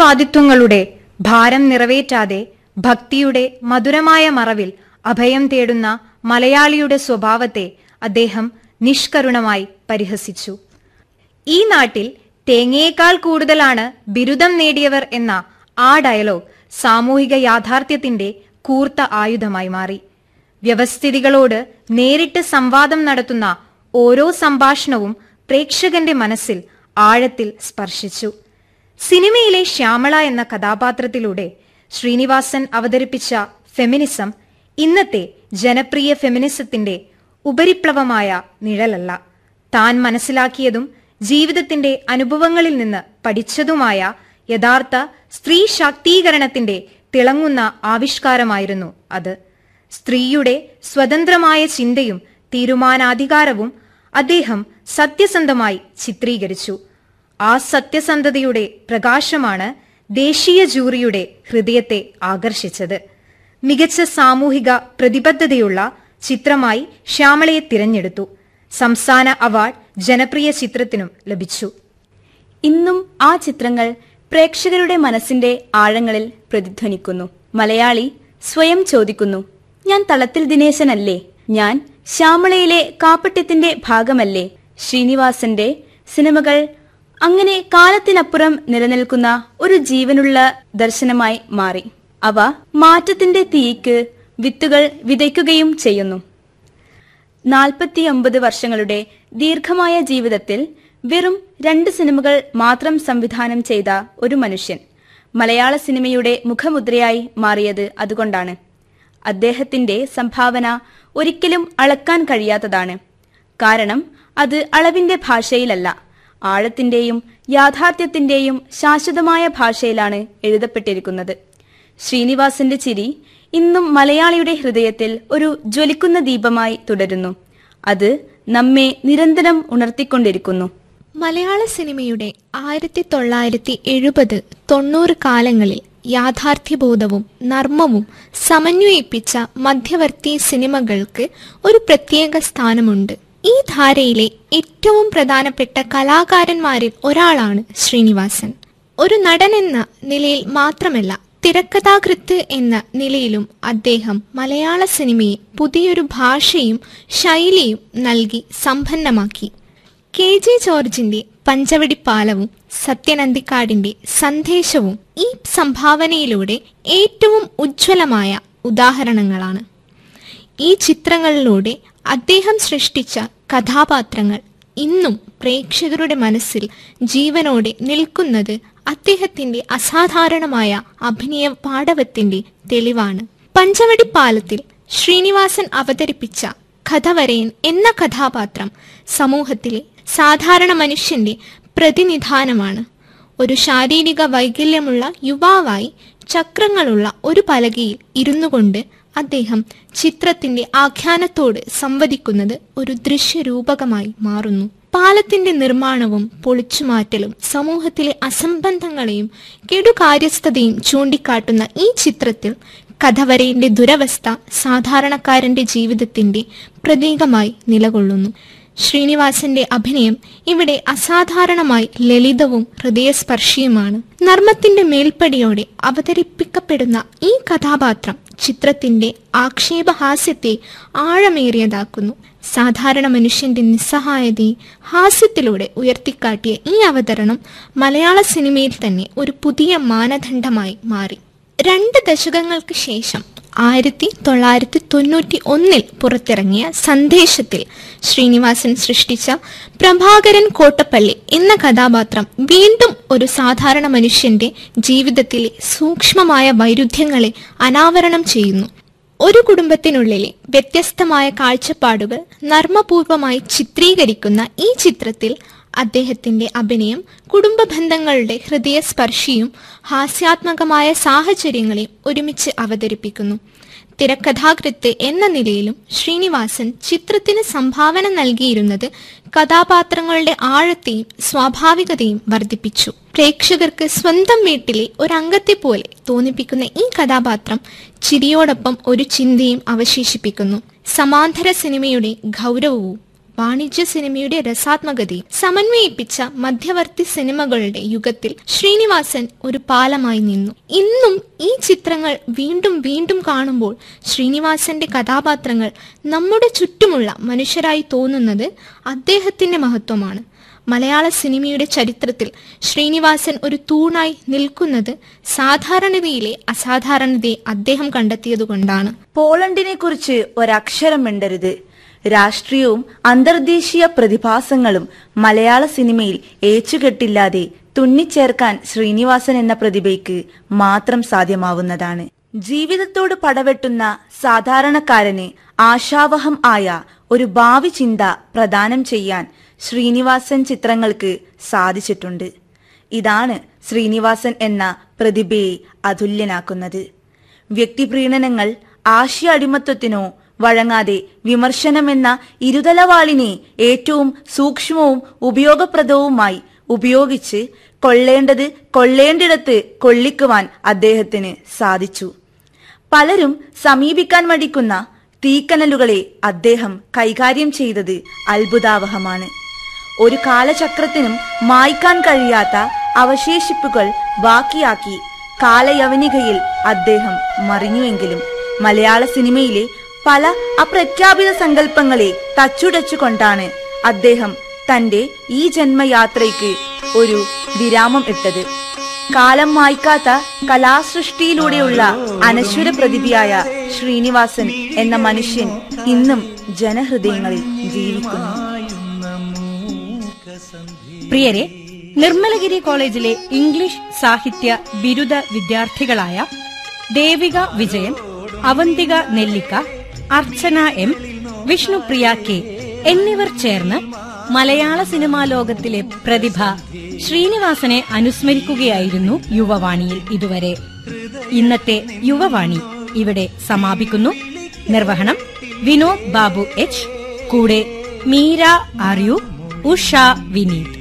ഉത്തരവാദിത്വങ്ങളുടെ ഭാരം നിറവേറ്റാതെ ഭക്തിയുടെ മധുരമായ മറവിൽ അഭയം തേടുന്ന മലയാളിയുടെ സ്വഭാവത്തെ അദ്ദേഹം നിഷ്കരുണമായി പരിഹസിച്ചു ഈ നാട്ടിൽ തേങ്ങയേക്കാൾ കൂടുതലാണ് ബിരുദം നേടിയവർ എന്ന ആ ഡയലോഗ് സാമൂഹിക യാഥാർത്ഥ്യത്തിന്റെ കൂർത്ത ആയുധമായി മാറി വ്യവസ്ഥിതികളോട് നേരിട്ട് സംവാദം നടത്തുന്ന ഓരോ സംഭാഷണവും പ്രേക്ഷകന്റെ മനസ്സിൽ ആഴത്തിൽ സ്പർശിച്ചു സിനിമയിലെ ശ്യാമള എന്ന കഥാപാത്രത്തിലൂടെ ശ്രീനിവാസൻ അവതരിപ്പിച്ച ഫെമിനിസം ഇന്നത്തെ ജനപ്രിയ ഫെമിനിസത്തിന്റെ ഉപരിപ്ലവമായ നിഴലല്ല താൻ മനസ്സിലാക്കിയതും ജീവിതത്തിന്റെ അനുഭവങ്ങളിൽ നിന്ന് പഠിച്ചതുമായ യഥാർത്ഥ സ്ത്രീ ശാക്തീകരണത്തിന്റെ തിളങ്ങുന്ന ആവിഷ്കാരമായിരുന്നു അത് സ്ത്രീയുടെ സ്വതന്ത്രമായ ചിന്തയും തീരുമാനാധികാരവും അദ്ദേഹം സത്യസന്ധമായി ചിത്രീകരിച്ചു ആ സത്യസന്ധതയുടെ പ്രകാശമാണ് ദേശീയ ജൂറിയുടെ ഹൃദയത്തെ ആകർഷിച്ചത് മികച്ച സാമൂഹിക പ്രതിബദ്ധതയുള്ള ചിത്രമായി ശ്യാമളയെ തിരഞ്ഞെടുത്തു സംസ്ഥാന അവാർഡ് ജനപ്രിയ ചിത്രത്തിനും ലഭിച്ചു ഇന്നും ആ ചിത്രങ്ങൾ പ്രേക്ഷകരുടെ മനസ്സിന്റെ ആഴങ്ങളിൽ പ്രതിധ്വനിക്കുന്നു മലയാളി സ്വയം ചോദിക്കുന്നു ഞാൻ തളത്തിൽ ദിനേശനല്ലേ ഞാൻ ശ്യാമളയിലെ കാപ്പട്യത്തിന്റെ ഭാഗമല്ലേ ശ്രീനിവാസന്റെ സിനിമകൾ അങ്ങനെ കാലത്തിനപ്പുറം നിലനിൽക്കുന്ന ഒരു ജീവനുള്ള ദർശനമായി മാറി അവ മാറ്റത്തിന്റെ തീയ്ക്ക് വിത്തുകൾ വിതയ്ക്കുകയും ചെയ്യുന്നു നാൽപ്പത്തിയൊമ്പത് വർഷങ്ങളുടെ ദീർഘമായ ജീവിതത്തിൽ വെറും രണ്ട് സിനിമകൾ മാത്രം സംവിധാനം ചെയ്ത ഒരു മനുഷ്യൻ മലയാള സിനിമയുടെ മുഖമുദ്രയായി മാറിയത് അതുകൊണ്ടാണ് അദ്ദേഹത്തിന്റെ സംഭാവന ഒരിക്കലും അളക്കാൻ കഴിയാത്തതാണ് കാരണം അത് അളവിന്റെ ഭാഷയിലല്ല ആഴത്തിന്റെയും യാഥാർത്ഥ്യത്തിന്റെയും ശാശ്വതമായ ഭാഷയിലാണ് എഴുതപ്പെട്ടിരിക്കുന്നത് ശ്രീനിവാസന്റെ ചിരി ഇന്നും മലയാളിയുടെ ഹൃദയത്തിൽ ഒരു ജ്വലിക്കുന്ന ദീപമായി തുടരുന്നു അത് നമ്മെ നിരന്തരം ഉണർത്തിക്കൊണ്ടിരിക്കുന്നു മലയാള സിനിമയുടെ ആയിരത്തി തൊള്ളായിരത്തി എഴുപത് തൊണ്ണൂറ് കാലങ്ങളിൽ യാഥാർത്ഥ്യബോധവും നർമ്മവും സമന്വയിപ്പിച്ച മധ്യവർത്തി സിനിമകൾക്ക് ഒരു പ്രത്യേക സ്ഥാനമുണ്ട് ഈ ധാരയിലെ ഏറ്റവും പ്രധാനപ്പെട്ട കലാകാരന്മാരിൽ ഒരാളാണ് ശ്രീനിവാസൻ ഒരു നടൻ എന്ന നിലയിൽ മാത്രമല്ല തിരക്കഥാകൃത്ത് എന്ന നിലയിലും അദ്ദേഹം മലയാള സിനിമയെ പുതിയൊരു ഭാഷയും ശൈലിയും നൽകി സമ്പന്നമാക്കി കെ ജെ ജോർജിന്റെ പഞ്ചവടിപ്പാലവും സത്യനന്ദിക്കാടിന്റെ സന്ദേശവും ഈ സംഭാവനയിലൂടെ ഏറ്റവും ഉജ്ജ്വലമായ ഉദാഹരണങ്ങളാണ് ഈ ചിത്രങ്ങളിലൂടെ അദ്ദേഹം സൃഷ്ടിച്ച കഥാപാത്രങ്ങൾ ഇന്നും പ്രേക്ഷകരുടെ മനസ്സിൽ ജീവനോടെ നിൽക്കുന്നത് അദ്ദേഹത്തിന്റെ അസാധാരണമായ അഭിനയ പാടവത്തിന്റെ തെളിവാണ് പഞ്ചവടിപ്പാലത്തിൽ ശ്രീനിവാസൻ അവതരിപ്പിച്ച കഥവരയൻ എന്ന കഥാപാത്രം സമൂഹത്തിലെ സാധാരണ മനുഷ്യന്റെ പ്രതിനിധാനമാണ് ഒരു ശാരീരിക വൈകല്യമുള്ള യുവാവായി ചക്രങ്ങളുള്ള ഒരു പലകയിൽ ഇരുന്നു കൊണ്ട് അദ്ദേഹം ചിത്രത്തിന്റെ ആഖ്യാനത്തോട് സംവദിക്കുന്നത് ഒരു ദൃശ്യരൂപകമായി മാറുന്നു പാലത്തിന്റെ നിർമ്മാണവും പൊളിച്ചുമാറ്റലും സമൂഹത്തിലെ അസംബന്ധങ്ങളെയും കെടുകാര്യസ്ഥതയും ചൂണ്ടിക്കാട്ടുന്ന ഈ ചിത്രത്തിൽ കഥവരയുടെ ദുരവസ്ഥ സാധാരണക്കാരന്റെ ജീവിതത്തിന്റെ പ്രതീകമായി നിലകൊള്ളുന്നു ശ്രീനിവാസന്റെ അഭിനയം ഇവിടെ അസാധാരണമായി ലളിതവും ഹൃദയസ്പർശിയുമാണ് നർമ്മത്തിന്റെ മേൽപ്പടിയോടെ അവതരിപ്പിക്കപ്പെടുന്ന ഈ കഥാപാത്രം ചിത്രത്തിന്റെ ആക്ഷേപഹാസ്യത്തെ ആഴമേറിയതാക്കുന്നു സാധാരണ മനുഷ്യന്റെ നിസ്സഹായതയെ ഹാസ്യത്തിലൂടെ ഉയർത്തിക്കാട്ടിയ ഈ അവതരണം മലയാള സിനിമയിൽ തന്നെ ഒരു പുതിയ മാനദണ്ഡമായി മാറി രണ്ട് ദശകങ്ങൾക്ക് ശേഷം ആയിരത്തി തൊള്ളായിരത്തി തൊണ്ണൂറ്റി ഒന്നിൽ പുറത്തിറങ്ങിയ സന്ദേശത്തിൽ ശ്രീനിവാസൻ സൃഷ്ടിച്ച പ്രഭാകരൻ കോട്ടപ്പള്ളി എന്ന കഥാപാത്രം വീണ്ടും ഒരു സാധാരണ മനുഷ്യന്റെ ജീവിതത്തിലെ സൂക്ഷ്മമായ വൈരുദ്ധ്യങ്ങളെ അനാവരണം ചെയ്യുന്നു ഒരു കുടുംബത്തിനുള്ളിലെ വ്യത്യസ്തമായ കാഴ്ചപ്പാടുകൾ നർമ്മപൂർവമായി ചിത്രീകരിക്കുന്ന ഈ ചിത്രത്തിൽ അദ്ദേഹത്തിന്റെ അഭിനയം കുടുംബ ബന്ധങ്ങളുടെ ഹൃദയസ്പർശിയും ഹാസ്യാത്മകമായ സാഹചര്യങ്ങളെ ഒരുമിച്ച് അവതരിപ്പിക്കുന്നു തിരക്കഥാകൃത്ത് എന്ന നിലയിലും ശ്രീനിവാസൻ ചിത്രത്തിന് സംഭാവന നൽകിയിരുന്നത് കഥാപാത്രങ്ങളുടെ ആഴത്തെയും സ്വാഭാവികതയും വർദ്ധിപ്പിച്ചു പ്രേക്ഷകർക്ക് സ്വന്തം വീട്ടിലെ ഒരംഗത്തെ പോലെ തോന്നിപ്പിക്കുന്ന ഈ കഥാപാത്രം ചിരിയോടൊപ്പം ഒരു ചിന്തയും അവശേഷിപ്പിക്കുന്നു സമാന്തര സിനിമയുടെ ഗൗരവവും വാണിജ്യ സിനിമയുടെ രസാത്മകതയും സമന്വയിപ്പിച്ച മധ്യവർത്തി സിനിമകളുടെ യുഗത്തിൽ ശ്രീനിവാസൻ ഒരു പാലമായി നിന്നു ഇന്നും ഈ ചിത്രങ്ങൾ വീണ്ടും വീണ്ടും കാണുമ്പോൾ ശ്രീനിവാസന്റെ കഥാപാത്രങ്ങൾ നമ്മുടെ ചുറ്റുമുള്ള മനുഷ്യരായി തോന്നുന്നത് അദ്ദേഹത്തിന്റെ മഹത്വമാണ് മലയാള സിനിമയുടെ ചരിത്രത്തിൽ ശ്രീനിവാസൻ ഒരു തൂണായി നിൽക്കുന്നത് സാധാരണതയിലെ അസാധാരണതയെ അദ്ദേഹം കണ്ടെത്തിയതുകൊണ്ടാണ് പോളണ്ടിനെ കുറിച്ച് ഒരക്ഷരം മിണ്ടരുത് രാഷ്ട്രീയവും അന്തർദേശീയ പ്രതിഭാസങ്ങളും മലയാള സിനിമയിൽ ഏച്ചുകെട്ടില്ലാതെ തുന്നിച്ചേർക്കാൻ ശ്രീനിവാസൻ എന്ന പ്രതിഭയ്ക്ക് മാത്രം സാധ്യമാവുന്നതാണ് ജീവിതത്തോട് പടവെട്ടുന്ന സാധാരണക്കാരന് ആശാവഹം ആയ ഒരു ഭാവി ചിന്ത പ്രദാനം ചെയ്യാൻ ശ്രീനിവാസൻ ചിത്രങ്ങൾക്ക് സാധിച്ചിട്ടുണ്ട് ഇതാണ് ശ്രീനിവാസൻ എന്ന പ്രതിഭയെ അതുല്യനാക്കുന്നത് വ്യക്തിപ്രീണനങ്ങൾ ആശയ അടിമത്വത്തിനോ വഴങ്ങാതെ വിമർശനമെന്ന ഇരുതലവാളിനെ ഏറ്റവും സൂക്ഷ്മവും ഉപയോഗപ്രദവുമായി ഉപയോഗിച്ച് കൊള്ളേണ്ടത് കൊള്ളേണ്ടിടത്ത് കൊള്ളിക്കുവാൻ അദ്ദേഹത്തിന് സാധിച്ചു പലരും സമീപിക്കാൻ മടിക്കുന്ന തീക്കനലുകളെ അദ്ദേഹം കൈകാര്യം ചെയ്തത് അത്ഭുതാവഹമാണ് ഒരു കാലചക്രത്തിനും മായ്ക്കാൻ കഴിയാത്ത അവശേഷിപ്പുകൾ ബാക്കിയാക്കി കാലയവനികയിൽ അദ്ദേഹം മറിഞ്ഞുവെങ്കിലും മലയാള സിനിമയിലെ പല അപ്രഖ്യാപിത സങ്കല്പങ്ങളെ തച്ചുടച്ചുകൊണ്ടാണ് അദ്ദേഹം തന്റെ ഈ ജന്മയാത്രയ്ക്ക് ഒരു വിരാമം ഇട്ടത് കാലം മായ്ക്കാത്ത കലാസൃഷ്ടിയിലൂടെയുള്ള അനശ്വര പ്രതിഭയായ ശ്രീനിവാസൻ എന്ന മനുഷ്യൻ ഇന്നും ജനഹൃദയങ്ങളിൽ ജീവിക്കുന്നു പ്രിയരെ നിർമ്മലഗിരി കോളേജിലെ ഇംഗ്ലീഷ് സാഹിത്യ ബിരുദ വിദ്യാർത്ഥികളായ ദേവിക വിജയൻ അവന്തിക നെല്ലിക്ക അർച്ചന എം വിഷ്ണുപ്രിയ കെ എന്നിവർ ചേർന്ന് മലയാള സിനിമാ ലോകത്തിലെ പ്രതിഭ ശ്രീനിവാസനെ അനുസ്മരിക്കുകയായിരുന്നു യുവവാണിയിൽ ഇതുവരെ ഇന്നത്തെ യുവവാണി ഇവിടെ സമാപിക്കുന്നു നിർവഹണം വിനോദ് ബാബു എച്ച് കൂടെ മീര ആർ യു ഉഷ വിനീത്